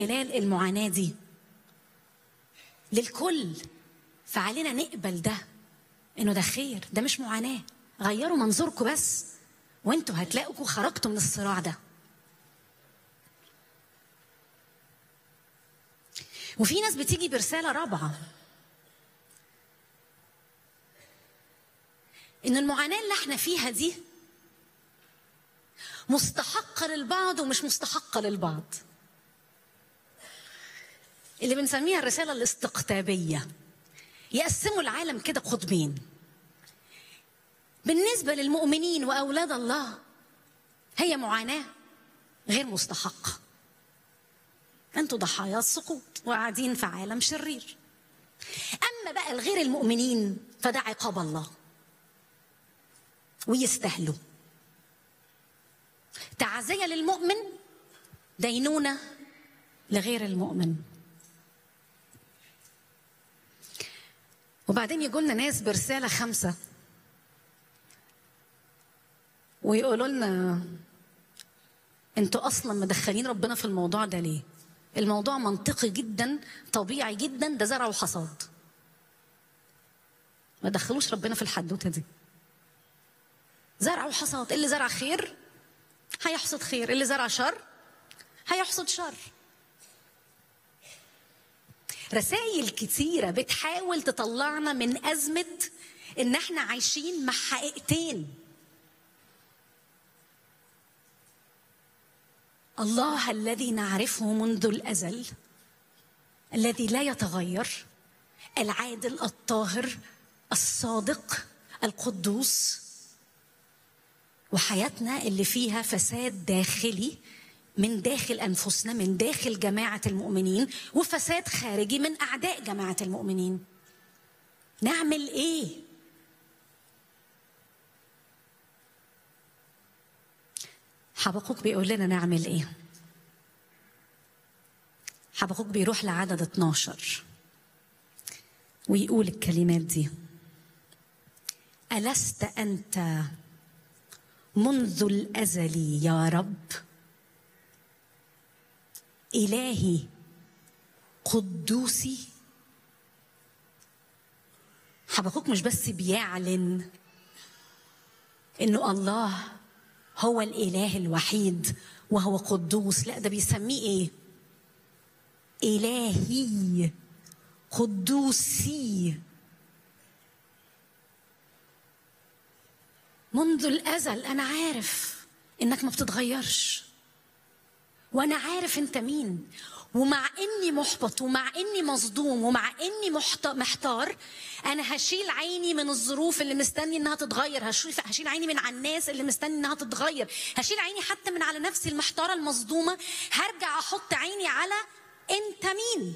خلال المعاناة دي للكل فعلينا نقبل ده انه ده خير ده مش معاناة غيروا منظوركم بس وانتوا هتلاقوا خرجتوا من الصراع ده وفي ناس بتيجي برسالة رابعة إن المعاناة اللي احنا فيها دي مستحقة للبعض ومش مستحقة للبعض اللي بنسميها الرسالة الاستقطابية يقسموا العالم كده قطبين بالنسبة للمؤمنين وأولاد الله هي معاناة غير مستحقة أنتوا ضحايا السقوط وقاعدين في عالم شرير أما بقى الغير المؤمنين فده عقاب الله ويستاهلوا تعزية للمؤمن دينونة لغير المؤمن وبعدين يقول لنا ناس برسالة خمسة ويقولوا لنا انتوا اصلا مدخلين ربنا في الموضوع ده ليه؟ الموضوع منطقي جدا طبيعي جدا ده زرع وحصاد ما دخلوش ربنا في الحدوته دي زرع وحصاد اللي زرع خير هيحصد خير اللي زرع شر هيحصد شر رسائل كتيرة بتحاول تطلعنا من أزمة إن إحنا عايشين مع حقيقتين الله الذي نعرفه منذ الازل الذي لا يتغير العادل الطاهر الصادق القدوس وحياتنا اللي فيها فساد داخلي من داخل انفسنا من داخل جماعه المؤمنين وفساد خارجي من اعداء جماعه المؤمنين نعمل ايه حبقوك بيقول لنا نعمل ايه حبقوك بيروح لعدد 12 ويقول الكلمات دي ألست أنت منذ الأزل يا رب إلهي قدوسي حبقوك مش بس بيعلن انه الله هو الاله الوحيد وهو قدوس لا ده بيسميه ايه الهي قدوسي منذ الازل انا عارف انك ما بتتغيرش وانا عارف انت مين ومع اني محبط ومع اني مصدوم ومع اني محت- محتار انا هشيل عيني من الظروف اللي مستني انها تتغير هشيل هشيل عيني من على الناس اللي مستني انها تتغير هشيل عيني حتى من على نفسي المحتاره المصدومه هرجع احط عيني على انت مين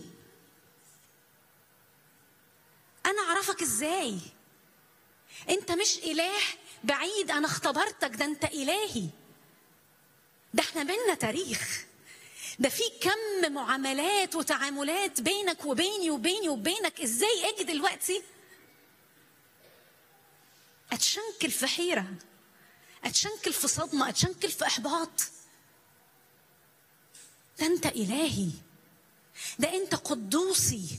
انا اعرفك ازاي انت مش اله بعيد انا اختبرتك ده انت الهي ده احنا بينا تاريخ ده في كم معاملات وتعاملات بينك وبيني وبيني وبينك ازاي اجي دلوقتي اتشنكل في حيره اتشنكل في صدمه اتشنكل في احباط ده انت الهي ده انت قدوسي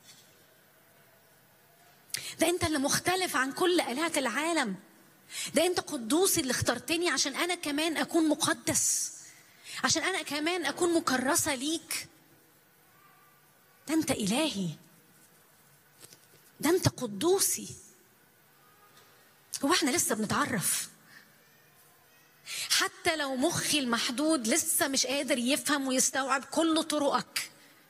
ده انت اللي مختلف عن كل الهه العالم ده انت قدوسي اللي اخترتني عشان انا كمان اكون مقدس عشان انا كمان اكون مكرسه ليك ده انت الهي ده انت قدوسي هو احنا لسه بنتعرف حتى لو مخي المحدود لسه مش قادر يفهم ويستوعب كل طرقك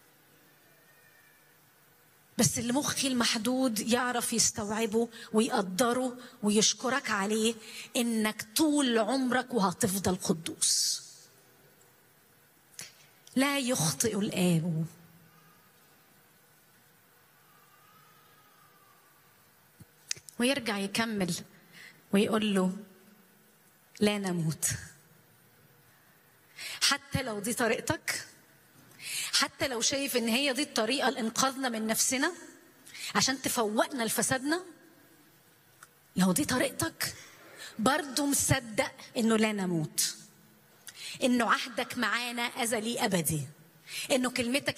بس اللي مخي المحدود يعرف يستوعبه ويقدره ويشكرك عليه انك طول عمرك وهتفضل قدوس لا يخطئ الآب ويرجع يكمل ويقول له لا نموت حتى لو دي طريقتك حتى لو شايف ان هي دي الطريقه لانقاذنا من نفسنا عشان تفوقنا لفسادنا لو دي طريقتك برضه مصدق انه لا نموت انه عهدك معانا ازلي ابدي انه كلمتك